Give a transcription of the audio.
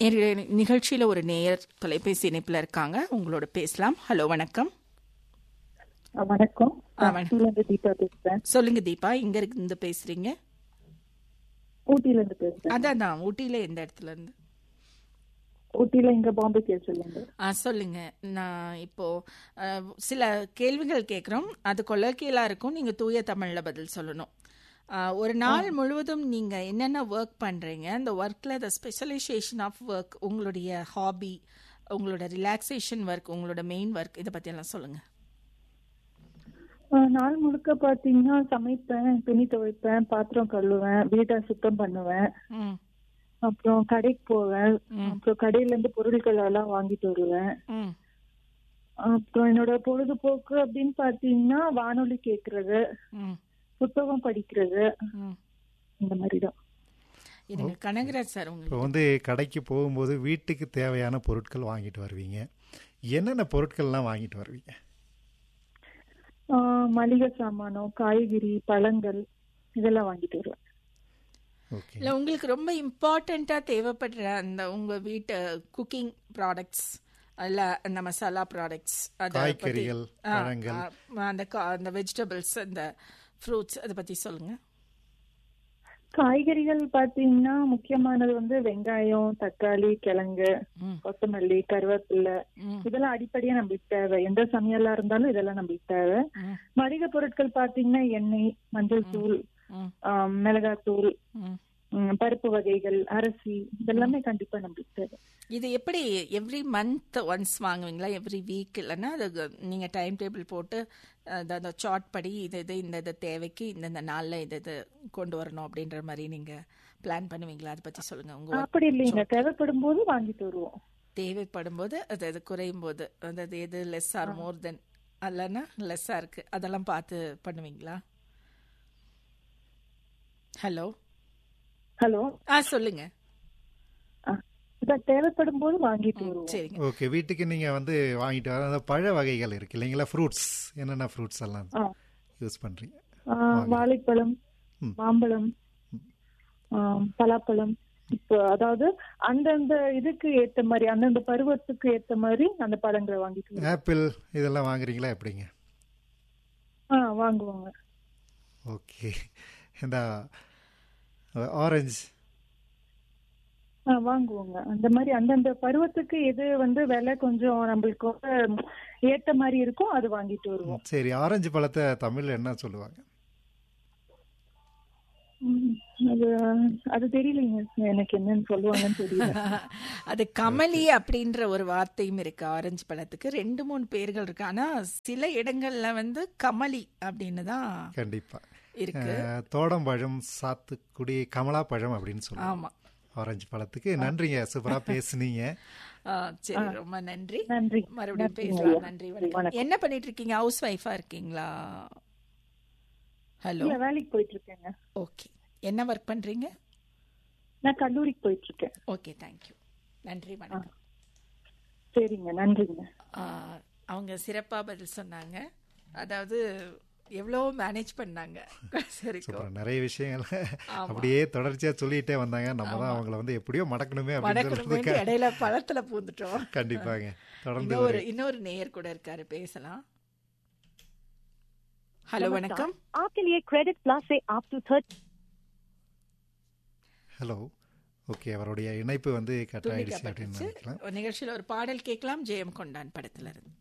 நேயர்களே, நிகழ்ச்சியில ஒரு நேயர் தொலைபேசி இணைப்புல இருக்காங்க உங்களோட பேசலாம் ஹலோ வணக்கம் அஹ் வணக்கம் ஆ, நான் வணக்கம். ஊட்டில இருந்து தீபா பேசுறேன் சொல்லுங்க தீபா இங்க இருந்து பேசுறீங்க ஊட்டில இருந்து பேசுறேன் அதான் தான் ஊட்டியில எந்த இடத்துல இருந்து ஊட்டில இங்க பாம்பே கேள்வி ஆ சொல்லுங்க நான் இப்போ அஹ், சில கேள்விகள் கேட்குறோம் அது கொலக்கியலா இருக்கும் நீங்க தூய தமிழ்ல பதில் சொல்லணும் அஹ், ஒரு நாள் முழுவதும் நீங்க என்னென்ன ஒர்க் பண்றீங்க அந்த ஒர்க்ல த ஸ்பெஷலைசேஷன் ஆஃப் ஒர்க் உங்களுடைய ஹாபி உங்களோட ரிலாக்ஸேஷன் ஒர்க் உங்களோட மெயின் ஒர்க் இதை பத்தி எல்லாம் சொல்லுங்க நாள் முழுக்க பாத்தீங்கன்னா சமைப்பேன் துணி துவைப்பேன் பாத்திரம் கழுவேன் வீட்டை சுத்தம் பண்ணுவேன் ம் அப்புறம் கடைக்கு போவேன் ம். அப்புறம் கடையில இருந்து பொருட்கள் எல்லாம் வாங்கிட்டு வருவேன் ம் அப்புறம் என்னோட பொழுதுபோக்கு அப்படின்னு பாத்தீங்கன்னா வானொலி கேக்குறது ம் புத்தகம் படிக்கிறது ம் இந்த மாதிரிதான் இருங்க கனகராஜ் சார் உங்களுக்கு இப்போ வந்து கடைக்கு போகும்போது வீட்டுக்கு தேவையான பொருட்கள் வாங்கிட்டு வருவீங்க என்னென்ன பொருட்கள்லாம் வாங்கிட்டு வருவீங்க ஆஹ் மளிகை சாமானம் காய்கறி பழங்கள் இதெல்லாம் வாங்கிட்டு வருவேன் ஓகே இல்ல உங்களுக்கு ரொம்ப இம்பார்ட்டண்டா தேவைப்படுற அந்த உங்க வீட்டு குக்கிங் ப்ராடக்ட்ஸ் இல்ல அந்த மசாலா ப்ராடக்ட்ஸ் காய்கறிகள், பழங்கள். அந்த கா- அந்த வெஜிடபிள்ஸ் அந்த ஃப்ரூட்ஸ் அதை பத்தி சொல்லுங்க காய்கறிகள் பாத்தீங்கன்னா முக்கியமானது வந்து வெங்காயம் தக்காளி கிழங்கு ம். கொத்தமல்லி கருவேப்பிலை ம். இதெல்லாம் அடிப்படையா நம்மளுக்கு தேவை எந்த சமையலா இருந்தாலும் இதெல்லாம் நம்மளுக்கு தேவை ம். மளிகை பொருட்கள் பாத்தீங்கன்னா எண்ணெய் மஞ்சள் தூள் ம். ஆம், மிளகாத்தூள் ம். ம், பருப்பு வகைகள் அரிசி இதெல்லாமே கண்டிப்பா நம்மளுக்கு தேவை இது எப்படி எவ்ரி மந்த் ஒன்ஸ் வாங்குவீங்களா எவ்ரி வீக் இல்லைன்னா அது நீங்க டைம் டேபிள் போட்டு அது அந்த சார்ட் படி இது இது இந்த இது தேவைக்கு இந்தந்த நாள்ல இது இது கொண்டு வரணும் அப்படின்ற மாதிரி நீங்க பிளான் பண்ணுவீங்களா அதை பத்தி சொல்லுங்க உங்க work அப்படி இல்லைங்க தேவைப்படும் போது வாங்கிட்டு வருவோம் தேவைப்படும் போது அது அது குறையும் போது அதாவது எது லெஸ் ஆர் மோர் தென் அல்லனா லெஸ்ஸா இருக்கு அதெல்லாம் பார்த்து பண்ணுவீங்களா ஹலோ ஹலோ ஆ சொல்லுங்க இதான் தேவைப்படும் போது வாங்கிட்டு வருவோம் சரிங்க ஓகே வீட்டுக்கு நீங்கள் வந்து வாங்கிட்டு வர அந்த பழ வகைகள் இருக்கு இல்லைங்களா ஃப்ரூட்ஸ் என்னென்ன ஃப்ரூட்ஸ் எல்லாம் ஆ. யூஸ் பண்ணுறீங்க ஆஹ் வாழைப்பழம் ம். மாம்பழம் ஆஹ் பலாப்பழம் இப்போ அதாவது அந்தந்த இதுக்கு ஏத்த மாதிரி அந்தந்த பருவத்துக்கு ஏத்த மாதிரி அந்த பழங்களை வாங்கிட்டு வருவோம். ஆப்பிள் இதெல்லாம் வாங்குறீங்களா எப்படிங்க ஆ வாங்குவாங்க ஓகே இந்த ஆரஞ்சு ஆ வாங்குவாங்க அந்த மாதிரி அந்தந்த பருவத்துக்கு எது வந்து விலை கொஞ்சம் நம்மளுக்கு வந்து ஏத்த மாதிரி இருக்கோ அது வாங்கிட்டு வருவோம் சரி ஆரஞ்சு பழத்தை தமிழ்ல என்ன சொல்லுவாங்க ம், அது அது தெரியலைங்க எனக்கு என்னன்னு சொல்லுவாங்கன்னு தெரியல அது கமலி அப்படின்ற ஒரு வார்த்தையும் இருக்கு ஆரஞ்சு பழத்துக்கு ரெண்டு மூணு பேர்கள் இருக்கு ஆனா சில இடங்கள்ல வந்து கமலி அப்படின்னு தான் கண்டிப்பா இருக்கு அஹ், தோடம்பழம் சாத்துக்குடி கமலா பழம் அப்படின்னு சொல்லுவாங்க ஆமா ஆரஞ்சு பழத்துக்கு நன்றிங்க சூப்பரா பேசுனீங்க ஆ, சரி ரொம்ப நன்றி நன்றி மறுபடியும் நன்றி பேசலாம் ஐயா. நன்றி வணக்கம். வணக்கம் என்ன பண்ணிட்டு இருக்கீங்க ஹவுஸ் ஒய்ஃபா இருக்கீங்களா ஹலோ இல்ல வேலைக்கு போயிட்டு இருக்கேங்க ஓகே என்ன ஒர்க் பண்றீங்க நான் கல்லூரிக்கு போயிட்டு இருக்கேன் ஓகே தேங்க்யூ நன்றி வணக்கம் சரிங்க நன்றிங்க ஆ, அவங்க சிறப்பா பதில் சொன்னாங்க அதாவது எவ்வளோ மேனேஜ் பண்ணாங்க சரி சூப்பர் நிறைய விஷயங்கள் ஆமா. அப்படியே தொடர்ச்சியா சொல்லிட்டே வந்தாங்க நம்ம தான் அவங்கள வந்து எப்படியோ மடக்கணுமே அப்படின்னு வணக்கம் சொல்றதுக்கு இடையில பழத்துல பூந்துட்டோம் கண்டிப்பாங்க தொடர்ந்து இன்னொரு இன்னொரு நேயர் கூட இருக்காரு பேசலாம் ஹலோ வணக்கம் आपके लिए क्रेडिट प्लस से आप टू थर्टी ஹலோ ஓகே அவருடைய இணைப்பு வந்து கட் ஆயிடுச்சு அப்படின்னு துண்டிக்கப்பட்டுச்சு நினைக்கலாம் நிகழ்ச்சியில ஒரு பாடல் கேட்கலாம் ஜெயம் கொண்டான் படத்துல இருந்து